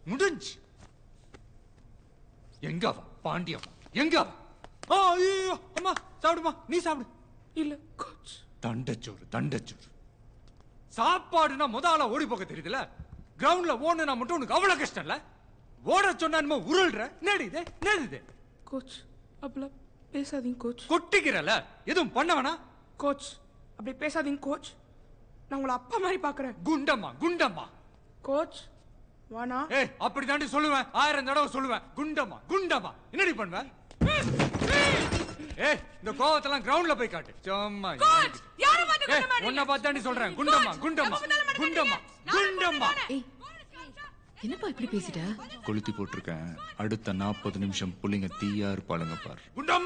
முடிஞ்சு எங்க அவன் பாண்டியவன் எங்க அவன் ஆ, ஐயோ அம்மா சாப்பிடுமா நீ சாப்பிடு இல்ல கோச் தண்டச்சோறு தண்டச்சோறு சாப்பாடுனா முத ஆளா ஓடி போக தெரியுதுல கிரவுண்ட்ல ஓடுனா மட்டும் உனக்கு அவ்வளவு கஷ்டம் இல்ல ஓட சொன்னா என்னமோ உருள்ற நேடு இது நேடு இது கோச் அப்படிலாம் பேசாதீங்க கோச் கொட்டிக்கிறல எதுவும் பண்ண வேணா கோச் அப்படி பேசாதீங்க கோச் நான் உங்களை அப்பா மாதிரி பார்க்கறேன் குண்டம்மா குண்டம்மா கோச் வானா ஏய் அப்படி தாண்டி சொல்லுவேன் ஆயிரம் தடவை சொல்லுவேன் குண்டம்மா குண்டம்மா என்னடி பண்ணுவ ஏய் இந்த கோவத்தெல்லாம் கிரவுண்ட்ல போய் காட்டு சும்மா ஏய் உன்னை பார்த்தாண்டி சொல்றேன் குண்டம்மா குண்டம்மா குண்டம்மா குண்டம்மா ஏய் என்னப்பா இப்படி பேசிட்ட கொளுத்தி போட்டிருக்கேன் அடுத்த நாற்பது நிமிஷம் புள்ளைங்க தீயா இருப்பாளுங்க பார் குண்டம்மா